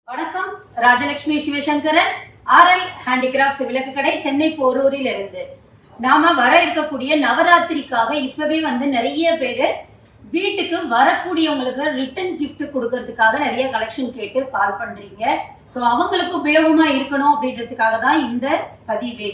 வணக்கம் Rajalakshmi Sivasankaran RL handicrafts விளக்கு கடை சென்னை போரூரில் இருந்து நாம வர இருக்கக்கூடிய நவராத்திரிக்காக இப்பவே வந்து நிறைய பேர் வீட்டுக்கு வரக்கூடியவங்களுக்கு ரிட்டர்ன் gift கொடுக்கறதுக்காக நிறைய கலெக்ஷன் கேட்டு கால் பண்றீங்க ஸோ அவங்களுக்கு உபயோகமா இருக்கணும் அப்படின்றதுக்காக தான் இந்த பதிவே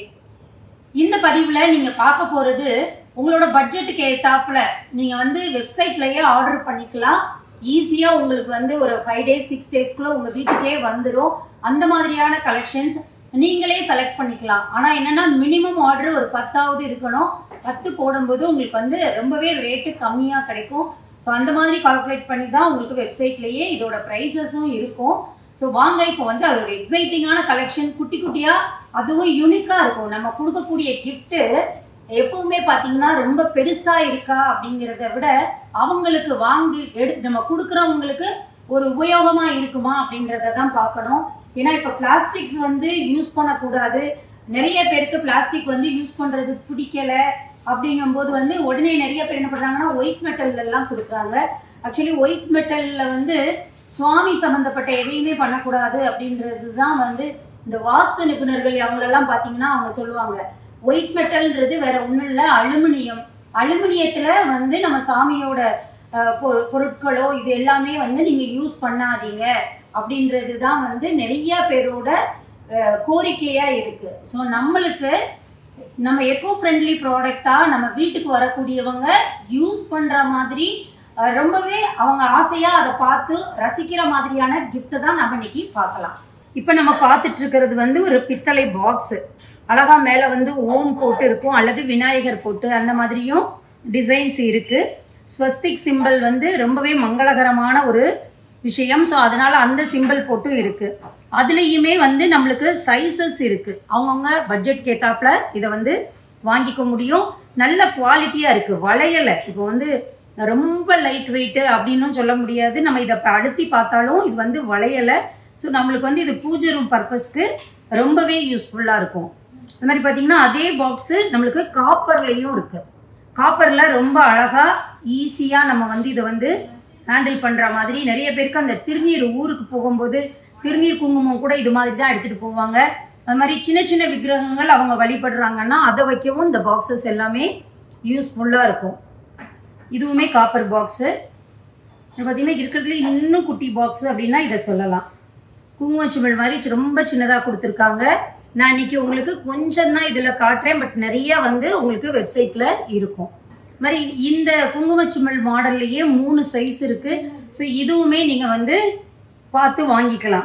இந்த பதிவுல நீங்க பார்க்க போறது உங்களோட பட்ஜெட்டுக்கு ஏத்தாப்புல நீங்க வந்து வெப்சைட்லயே ஆர்டர் பண்ணிக்கலாம் ஈஸியா உங்களுக்கு வந்து ஒரு ஃபைவ் டேஸ் சிக்ஸ் டேஸ்க்குள்ள உங்க வீட்டுக்கே வந்துடும் அந்த மாதிரியான கலெக்ஷன்ஸ் நீங்களே செலக்ட் பண்ணிக்கலாம் ஆனா என்னன்னா மினிமம் ஆர்டர் ஒரு பத்தாவது இருக்கணும் பத்து போடும்போது உங்களுக்கு வந்து ரொம்பவே ரேட்டு கம்மியா கிடைக்கும் ஸோ அந்த மாதிரி கால்குலேட் பண்ணி தான் உங்களுக்கு வெப்சைட்லயே இதோட ப்ரைஸஸும் இருக்கும் ஸோ வாங்க இப்போ வந்து அது ஒரு எக்ஸைட்டிங்கான கலெக்ஷன் குட்டி குட்டியா அதுவும் யூனிக்காக இருக்கும் நம்ம கொடுக்கக்கூடிய கிஃப்ட்டு எப்பவுமே பார்த்தீங்கன்னா ரொம்ப பெருசா இருக்கா அப்படிங்கிறத விட அவங்களுக்கு வாங்கி எடு நம்ம கொடுக்குறவங்களுக்கு ஒரு உபயோகமா இருக்குமா அப்படின்றத தான் பார்க்கணும் ஏன்னா இப்போ பிளாஸ்டிக்ஸ் வந்து யூஸ் பண்ணக்கூடாது நிறைய பேருக்கு பிளாஸ்டிக் வந்து யூஸ் பண்றது பிடிக்கல அப்படிங்கும்போது வந்து உடனே நிறைய பேர் என்ன பண்றாங்கன்னா ஒயிட் மெட்டல்ல எல்லாம் கொடுக்குறாங்க ஆக்சுவலி ஒயிட் மெட்டல்ல வந்து சுவாமி சம்பந்தப்பட்ட எதையுமே பண்ணக்கூடாது அப்படின்றது தான் வந்து இந்த வாஸ்து நிபுணர்கள் அவங்களெல்லாம் பார்த்தீங்கன்னா அவங்க சொல்லுவாங்க ஒயிட் மெட்டல்ன்றது வேற ஒன்றும் இல்லை அலுமினியம் அலுமினியத்தில் வந்து நம்ம சாமியோட அஹ், பொ- பொருட்களோ இது எல்லாமே வந்து நீங்கள் யூஸ் பண்ணாதீங்க அப்படின்றது தான் வந்து நிறைய பேரோட அஹ், கோரிக்கையா இருக்கு ஸோ நம்மளுக்கு நம்ம எக்கோ ஃப்ரெண்ட்லி ப்ராடக்டாக நம்ம வீட்டுக்கு வரக்கூடியவங்க யூஸ் பண்ணுற மாதிரி அஹ், ரொம்பவே அவங்க ஆசையாக அதை பார்த்து ரசிக்கிற மாதிரியான gift தான் நம்ம இன்னைக்கு பார்க்கலாம் இப்போ நம்ம பார்த்துட்டு இருக்கிறது வந்து ஒரு பித்தளை பாக்ஸு அழகா மேலே வந்து ஓம் போட்டு இருக்கும் அல்லது விநாயகர் போட்டு அந்த மாதிரியும் டிசைன்ஸ் இருக்குது ஸ்வஸ்திக் சிம்பிள் வந்து ரொம்பவே மங்களகரமான ஒரு விஷயம் ஸோ அதனால அந்த சிம்பிள் போட்டும் இருக்கு அதுலேயுமே வந்து நம்மளுக்கு சைஸஸ் இருக்கு அவங்கவுங்க பட்ஜெட் ஏத்தாப்புல இதை வந்து வாங்கிக்க முடியும் நல்ல குவாலிட்டியாக இருக்கு வளையலை இப்போ வந்து ரொம்ப லைட் வெயிட்டு அப்படின்னும் சொல்ல முடியாது நம்ம இதை இப்ப அழுத்தி பார்த்தாலும் இது வந்து வளையலை ஸோ நம்மளுக்கு வந்து இது பூஜை ரூம் பர்பஸ்க்கு ரொம்பவே யூஸ்ஃபுல்லாக இருக்கும் இந்த மாதிரி பார்த்தீங்கன்னா அதே பாக்ஸு நம்மளுக்கு காப்பர்லேயும் இருக்குது காப்பரில் ரொம்ப அழகாக ஈஸியாக நம்ம வந்து இதை வந்து ஹேண்டில் பண்ணுற மாதிரி நிறைய பேருக்கு அந்த திருநீர் ஊருக்கு போகும்போது திருநீர் குங்குமம் கூட இது மாதிரி தான் எடுத்துகிட்டு போவாங்க அது மாதிரி சின்ன சின்ன விக்கிரகங்கள் அவங்க வழிபடுறாங்கன்னா அதை வைக்கவும் இந்த பாக்ஸஸ் எல்லாமே யூஸ்ஃபுல்லாக இருக்கும் இதுவுமே காப்பர் பாக்ஸு பார்த்தீங்கன்னா இருக்கிறதுல இன்னும் குட்டி பாக்ஸு அப்படின்னா இதை சொல்லலாம் குங்குமச்சிமிழ் மாதிரி ரொம்ப சின்னதாக கொடுத்துருக்காங்க நான் இன்னைக்கு உங்களுக்கு கொஞ்சம் தான் இதில் காட்டுறேன் பட் நிறைய வந்து உங்களுக்கு வெப்சைட்டில் இருக்கும் இது மாதிரி இந்த குங்குமச்சிமிழ் மாடல்லையே மூணு சைஸ் இருக்குது ஸோ இதுவுமே நீங்கள் வந்து பார்த்து வாங்கிக்கலாம்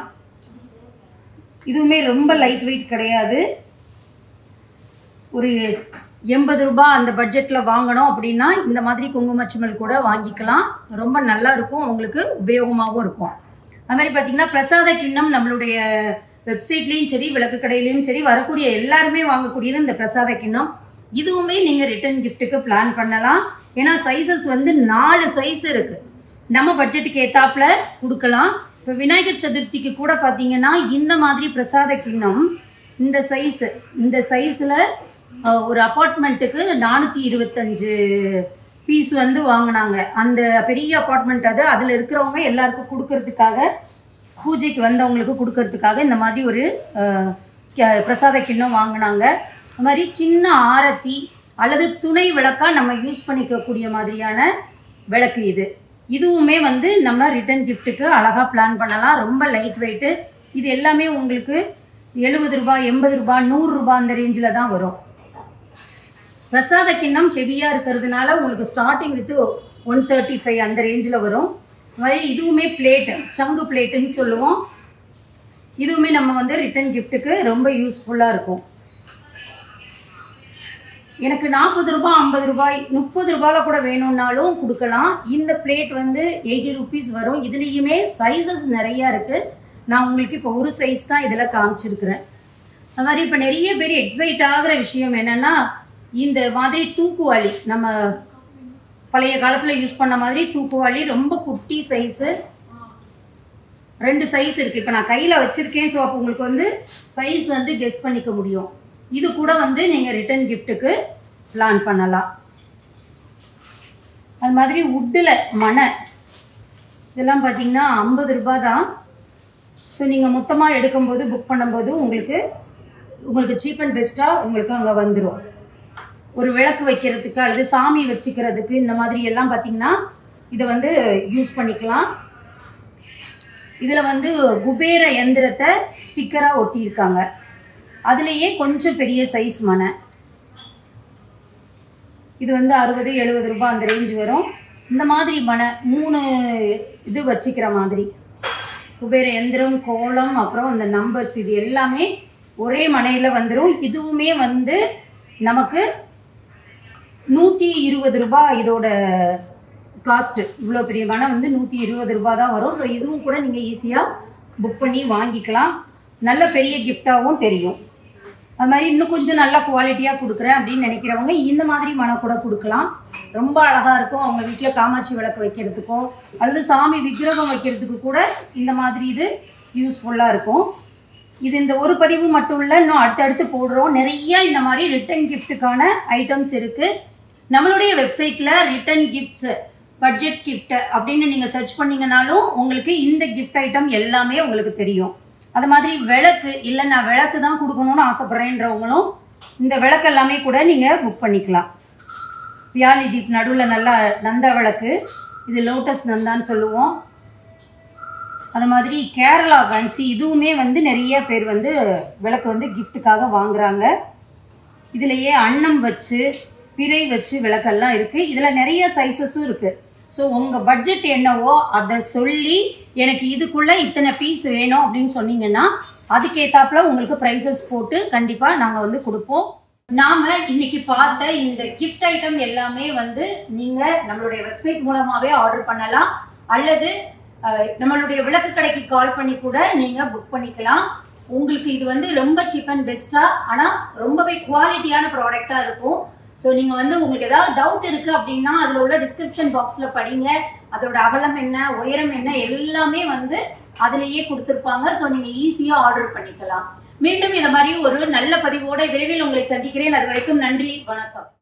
இதுவுமே ரொம்ப லைட் வெயிட் கிடையாது ஒரு எண்பது ரூபாய் அந்த பட்ஜெட்டில் வாங்கணும் அப்படின்னா இந்த மாதிரி குங்குமச்சிமல் கூட வாங்கிக்கலாம் ரொம்ப நல்லா இருக்கும் உங்களுக்கு உபயோகமாகவும் இருக்கும் அது மாதிரி பார்த்தீங்கன்னா பிரசாத கிண்ணம் நம்மளுடைய வெப்சைட்லேயும் சரி விளக்கு கடையிலையும் சரி வரக்கூடிய எல்லாருமே வாங்கக்கூடியது இந்த பிரசாத கிண்ணம் இதுவுமே நீங்கள் ரிட்டர்ன் கிஃப்ட்டுக்கு பிளான் பண்ணலாம் ஏன்னா சைஸஸ் வந்து நாலு சைஸ் இருக்குது நம்ம பட்ஜெட்டுக்கு ஏத்தாப்புல கொடுக்கலாம் இப்போ விநாயகர் சதுர்த்திக்கு கூட பார்த்தீங்கன்னா இந்த மாதிரி பிரசாத கிண்ணம் இந்த சைஸு இந்த சைஸில் ஒரு அப்பார்ட்மெண்ட்டுக்கு நானூற்றி இருபத்தஞ்சு பீஸ் வந்து வாங்கினாங்க அந்த பெரிய அப்பார்ட்மெண்ட் அது அதில் இருக்கிறவங்க எல்லாருக்கும் கொடுக்கறதுக்காக பூஜைக்கு வந்தவங்களுக்கு கொடுக்கறதுக்காக இந்த மாதிரி ஒரு அஹ், க- பிரசாத கிண்ணம் வாங்கினாங்க அது மாதிரி சின்ன ஆரத்தி அல்லது துணை விளக்கா நம்ம யூஸ் பண்ணிக்கக்கூடிய மாதிரியான விளக்கு இது இதுவுமே வந்து நம்ம ரிட்டர்ன் கிஃப்ட்டுக்கு அழகாக பிளான் பண்ணலாம் ரொம்ப லைட் வெயிட்டு இது எல்லாமே உங்களுக்கு எழுபது ரூபாய் எண்பது ரூபாய் நூறு ரூபாய் அந்த ரேஞ்சில் தான் வரும் பிரசாத கிண்ணம் ஹெவியாக இருக்கிறதுனால உங்களுக்கு starting with one thirty five அந்த ரேஞ்சில் வரும் அது மாதிரி இதுவுமே பிளேட்டு சங்கு பிளேட்டுன்னு சொல்லுவோம் இதுவுமே நம்ம வந்து ரிட்டர்ன் கிஃப்ட்டுக்கு ரொம்ப யூஸ்ஃபுல்லாக இருக்கும் எனக்கு நாற்பது ரூபாய் ஐம்பது ரூபாய் முப்பது ரூபாயில கூட வேணும்னாலும் கொடுக்கலாம் இந்த பிளேட் வந்து எயிட்டி ருபீஸ் வரும் இதுலேயுமே சைஸஸ் நிறையா இருக்குது நான் உங்களுக்கு இப்போ ஒரு சைஸ் தான் இதில் காமிச்சிருக்கிறேன் அது மாதிரி இப்போ நிறைய பேர் எக்ஸைட் ஆகிற விஷயம் என்னென்னா இந்த மாதிரி தூக்குவாளி நம்ம பழைய காலத்தில் யூஸ் பண்ண மாதிரி தூக்குவாளி ரொம்ப குட்டி சைஸு ரெண்டு சைஸ் இருக்குது இப்போ நான் கையில் வச்சுருக்கேன் ஸோ அப்போ உங்களுக்கு வந்து சைஸ் வந்து கெஸ் பண்ணிக்க முடியும் இது கூட வந்து நீங்கள் ரிட்டர்ன் கிஃப்ட்டுக்கு பிளான் பண்ணலாம் அது மாதிரி உட்டில் மனை இதெல்லாம் பார்த்தீங்கன்னா ஐம்பது ரூபாய் தான் ஸோ நீங்கள் மொத்தமாக எடுக்கும்போது புக் பண்ணும்போது உங்களுக்கு உங்களுக்கு சீப் அண்ட் பெஸ்ட்டாக உங்களுக்கு அங்கே வந்துடும் ஒரு விளக்கு வைக்கிறதுக்கு அல்லது சாமி வச்சுக்கிறதுக்கு இந்த மாதிரி எல்லாம் பார்த்தீங்கன்னா இதை வந்து யூஸ் பண்ணிக்கலாம் இதில் வந்து குபேர எந்திரத்தை ஸ்டிக்கராக ஒட்டியிருக்காங்க அதுலேயே கொஞ்சம் பெரிய சைஸ் மனை இது வந்து அறுபது எழுபது ரூபாய் அந்த ரேஞ்ச் வரும் இந்த மாதிரி மனை மூணு இது வச்சுக்கிற மாதிரி குபேர எந்திரம் கோலம் அப்புறம் அந்த நம்பர்ஸ் இது எல்லாமே ஒரே மனையில் வந்துடும் இதுவுமே வந்து நமக்கு நூற்றி இருபது ரூபாய் இதோட காஸ்ட்டு இவ்வளோ பெரிய மனை வந்து நூற்றி இருபது ரூபாய் தான் வரும் ஸோ இதுவும் கூட நீங்கள் ஈஸியாக புக் பண்ணி வாங்கிக்கலாம் நல்ல பெரிய கிஃப்டாகவும் தெரியும் அது மாதிரி இன்னும் கொஞ்சம் நல்ல குவாலிட்டியாக கொடுக்குறேன் அப்படின்னு நினைக்கிறவங்க இந்த மாதிரி மனை கூட கொடுக்கலாம் ரொம்ப அழகாக இருக்கும் அவங்க வீட்டில் காமாட்சி விளக்கு வைக்கிறதுக்கோ அல்லது சாமி விக்கிரகம் வைக்கிறதுக்கு கூட இந்த மாதிரி இது யூஸ்ஃபுல்லாக இருக்கும் இது இந்த ஒரு பதிவு மட்டும் இல்லை இன்னும் அடுத்தடுத்து போடுறோம் நிறைய இந்த மாதிரி ரிட்டன் கிஃப்ட்டுக்கான ஐட்டம்ஸ் இருக்குது நம்மளுடைய வெப்சைட்டில் ரிட்டன் கிஃப்ட்ஸ் பட்ஜெட் gift அப்படின்னு நீங்கள் சர்ச் பண்ணீங்கனாலும் உங்களுக்கு இந்த கிஃப்ட் ஐட்டம் எல்லாமே உங்களுக்கு தெரியும் அது மாதிரி விளக்கு இல்லை நான் விளக்கு தான் கொடுக்கணும்னு ஆசைப்பட்றேன்றவங்களும் இந்த விளக்கு எல்லாமே கூட நீங்கள் புக் பண்ணிக்கலாம் பியாலி தீப் நடுவில் நல்லா நந்தா விளக்கு இது லோட்டஸ் நந்தான்னு சொல்லுவோம் அது மாதிரி கேரளா ஃபேன்சி இதுவுமே வந்து நிறைய பேர் வந்து விளக்கு வந்து கிஃப்ட்டுக்காக வாங்குறாங்க இதுலேயே அன்னம் வச்சு பிறை வச்சு விளக்கெல்லாம் இருக்குது இதில் நிறைய சைஸஸும் இருக்குது ஸோ உங்கள் பட்ஜெட் என்னவோ அதை சொல்லி எனக்கு இதுக்குள்ளே இத்தனை பீஸ் வேணும் அப்படின்னு சொன்னீங்கன்னா அதுக்கேத்தாப்புல உங்களுக்கு ப்ரைஸஸ் போட்டு கண்டிப்பாக நாங்கள் வந்து கொடுப்போம் நாம இன்னைக்கு பார்த்த இந்த கிஃப்ட் ஐட்டம் எல்லாமே வந்து நீங்கள் நம்மளுடைய வெப்சைட் மூலமாகவே ஆர்டர் பண்ணலாம் அல்லது அஹ், நம்மளுடைய விளக்கு கடைக்கு கால் பண்ணி கூட நீங்கள் புக் பண்ணிக்கலாம் உங்களுக்கு இது வந்து ரொம்ப சீப் அண்ட் பெஸ்ட்டாக ஆனால் ரொம்பவே குவாலிட்டியான ப்ராடக்டாக இருக்கும் ஸோ நீங்கள் வந்து உங்களுக்கு ஏதாவது டவுட் இருக்குது அப்படின்னா அதில் உள்ள டிஸ்கிரிப்ஷன் பாக்ஸில் படிங்க அதோட அகலம் என்ன உயரம் என்ன எல்லாமே வந்து அதிலேயே கொடுத்துருப்பாங்க ஸோ நீங்கள் ஈஸியாக ஆர்டர் பண்ணிக்கலாம் மீண்டும் இந்த மாதிரி ஒரு நல்ல பதிவோட விரைவில் உங்களை சந்திக்கிறேன் அது வரைக்கும் நன்றி வணக்கம்